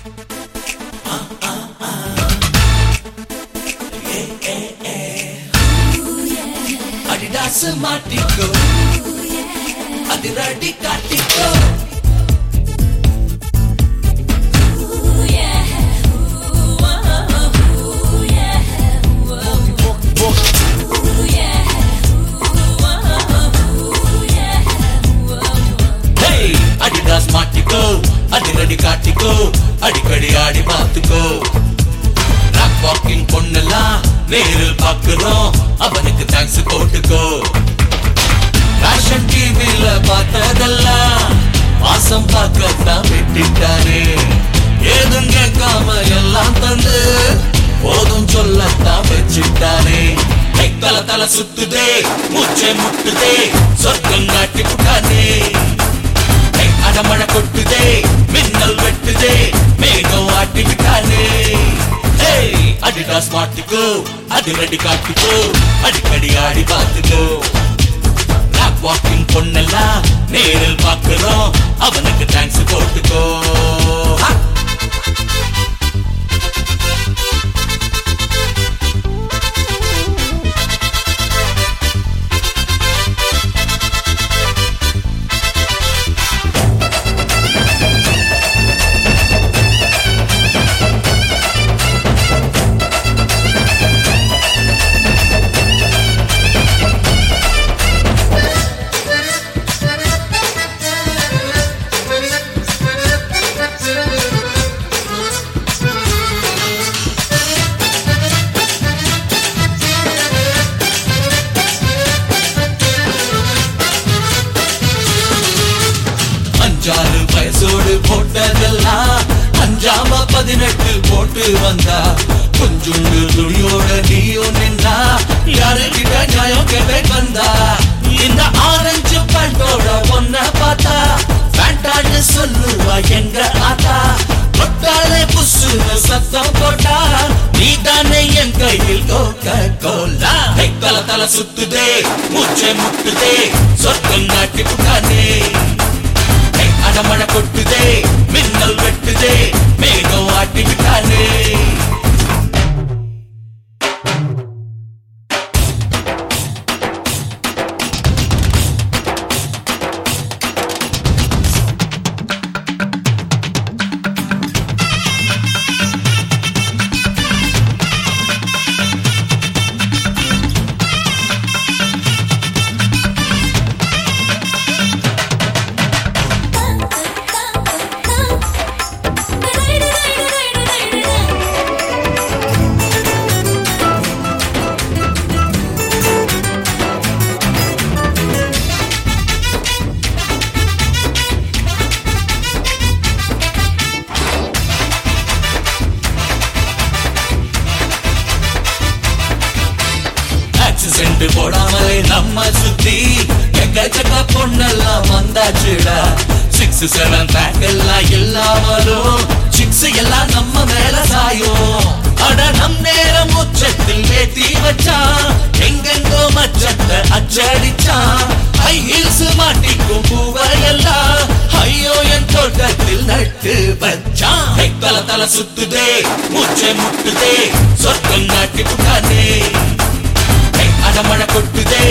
Adidas மாட்டிக்கோ அதிரடி காட்டிக்கோ hey Adidas மாட்டிக்கோ அதிரடி காட்டிக்கோ அடிக்கடி ஆடி பார்த்துக்கோ ராக் வாக்கிங் பொண்ணெல்லாம் நேரில் பார்க்கிறோம் அவனுக்கு தேங்க்ஸ் போட்டுக்கோ ஃபேஷன் டிவில பார்த்ததெல்லாம் வாசம் பார்க்கத்தான் விட்டுட்டாரு ஏதும் கேட்காம எல்லாம் தந்து போதும் சொல்லத்தான் வச்சுட்டாரு கை தல தல சுத்துதே மூச்சை முட்டுதே சொர்க்கம் காட்டி புட்டானே கை அடமழ கொட்டுதே மின்னல் வெட்டுதே மேகம் ஆட்டி விட்டானே ஏய் அடிடாஸ் மாட்டிக்கோ அதிரடி காட்டிக்கோ அடிக்கடி ஆடி பார்த்துக்கோ ராக் வாக்கிங் பொண்ணெல்லாம் நேரில் பார்க்கிறோம் அவனுக்கு தேங்க்ஸ் போட்டுக்கோ ஹா! அஞ்சாறு வயசோடு போட்டதெல்லாம் அஞ்சாம பதினெட்டு போட்டு வந்தா கொஞ்சுண்டு துணியோட நீயும் நின்னா யாருக்கிட்ட நியாயம் கேட்க வந்தா இந்த ஆரஞ்சு பண்டோட ஒன்ன பார்த்தா வேண்டான்னு சொல்லுவா எங்க ஆத்தா தொட்டாலே புசுன்னு சத்தம் போட்டா நீ தானே என் கையில் கோக்க கோலா தல தல சுத்துதே மூச்சை முட்டுதே சொர்க்கம் நாட்டி புட்டானே கை அடமழ கொட்டுதே மின்னல் வெட்டுதே மேகம் ஆட்டி விட்டானே ஆக்சிடென்ட் போடாமலே நம்ம சுத்தி எக்கச்சக்க பொண்ணெல்லாம் வந்தாச்சுடா சிக்ஸ் செவன் பேக் எல்லாம் இல்லாமலும் சிக்ஸ் எல்லாம் நம்ம மேல சாயும் அட நம் நேரம் உச்சத்தில் ஏத்தி வச்சான் எங்கெங்கோ மச்சத்தை அச்சடிச்சான் ஹை ஹீல்ஸ் மாட்டிக்கும் பூவையெல்லாம் ஐயோ என் தோட்டத்தில் நட்டு வச்சான் கை தல தல சுத்துதே மூச்சை முட்டுதே சொர்க்கம் நாட்டி புட்டானே கை அடமழ கொட்டுதே